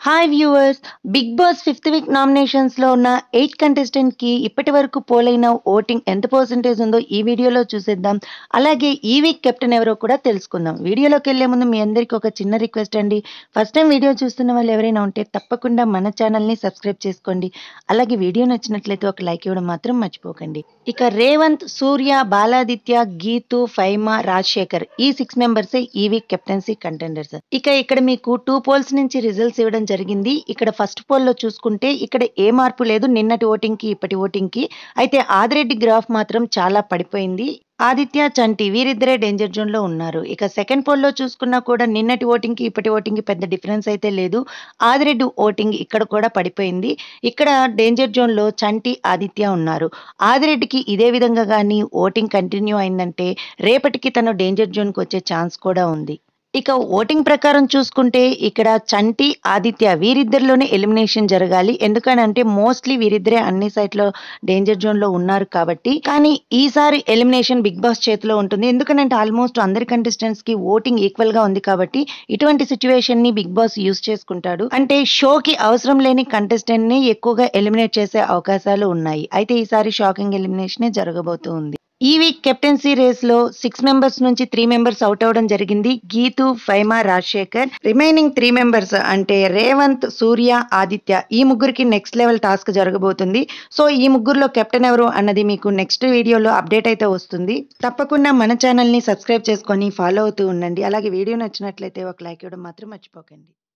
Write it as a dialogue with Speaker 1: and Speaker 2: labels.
Speaker 1: hi viewers Bigg Boss fifth week nominations లో ఉన్న eight contestant కి ఇప్పటి వరకు పోలైన ఓటింగ్ ఎంత పర్సెంటేజ్ ఉందో ఈ వీడియోలో చూసేద్దాం అలాగే ఈ వీక్ కెప్టెన్ ఎవరో కూడా తెలుసుకుందాం వీడియోలోకి వెళ్లే ముందు మీ అందరికీ ఒక చిన్న రిక్వెస్ట్ అండి ఫస్ట్ టైం వీడియో చూస్తున్న వాళ్ళు ఎవరైనా ఉంటే తప్పకుండా మన ఛానల్ ని సబ్స్క్రైబ్ చేసుకోండి అలాగే వీడియో నచ్చినట్లయితే ఒక లైక్ ఇవ్వడం మాత్రం మర్చిపోకండి ఇక రేవంత్ సూర్య బాలాదిత్య గీతు ఫైమా రాజశేఖర్ ఈ సిక్స్ మెంబర్స్ ఈ వీక్ కెప్టెన్సీ కంటెండర్స్ ఇక ఇక్కడ మీకు టూ పోల్స్ నుంచి రిజల్ట్స్ ఇవ్వడం జరిగింది ఇక్కడ ఫస్ట్ పోల్ లో చూసుకుంటే ఇక్కడ ఏ మార్పు లేదు నిన్నటి ఓటింగ్ కి ఇప్పటి ఓటింగ్ కి అయితే ఆదిరెడ్డి గ్రాఫ్ మాత్రం చాలా పడిపోయింది ఆదిత్య చంటి వీరిద్దరే డేంజర్ జోన్ లో ఉన్నారు ఇక సెకండ్ పోల్ లో చూసుకున్నా కూడా నిన్నటి ఓటింగ్ కి ఇప్పటి ఓటింగ్ కి పెద్ద డిఫరెన్స్ అయితే లేదు ఆదిరెడ్డి ఓటింగ్ ఇక్కడ కూడా పడిపోయింది ఇక్కడ డేంజర్ జోన్ లో చంటి ఆదిత్య ఉన్నారు ఆదిరెడ్డికి ఇదే విధంగా కానీ ఓటింగ్ కంటిన్యూ అయిందంటే రేపటికి తను డేంజర్ జోన్ కి వచ్చే ఛాన్స్ కూడా ఉంది ఇక ఓటింగ్ ప్రకారం చూసుకుంటే ఇక్కడ చంటి ఆదిత్య వీరిద్దరిలోనే ఎలిమినేషన్ జరగాలి ఎందుకనంటే మోస్ట్లీ వీరిద్దరే అన్ని సైట్లో డేంజర్ జోన్ లో ఉన్నారు కాబట్టి కానీ ఈసారి ఎలిమినేషన్ బిగ్ బాస్ చేతిలో ఉంటుంది ఎందుకనంటే ఆల్మోస్ట్ అందరి కంటెస్టెంట్స్ కి ఓటింగ్ ఈక్వల్ గా ఉంది కాబట్టి ఇటువంటి సిచ్యువేషన్ ని బిగ్ బాస్ యూస్ చేసుకుంటాడు అంటే షోకి అవసరం లేని కంటెస్టెంట్ ని ఎక్కువగా ఎలిమినేట్ చేసే అవకాశాలు ఉన్నాయి అయితే ఈసారి షాకింగ్ ఎలిమినేషనే జరగబోతుంది ఈ వీక్ కెప్టెన్సీ రేస్ లో సిక్స్ మెంబర్స్ నుంచి త్రీ మెంబర్స్ అవుట్ అవడం జరిగింది Geetu Faima Rajasekhar remaining three members అంటే రేవంత్ సూర్య ఆదిత్య ఈ ముగ్గురికి నెక్స్ట్ లెవెల్ టాస్క్ జరగబోతుంది సో ఈ ముగ్గురులో కెప్టెన్ ఎవరు అన్నది మీకు నెక్స్ట్ వీడియోలో అప్డేట్ అయితే వస్తుంది తప్పకుండా మన ఛానల్ ని సబ్స్క్రైబ్ చేసుకొని ఫాలో అవుతూ ఉండండి అలాగే వీడియో నచ్చినట్లయితే ఒక లైక్ ఇవ్వడం మాత్రం మర్చిపోకండి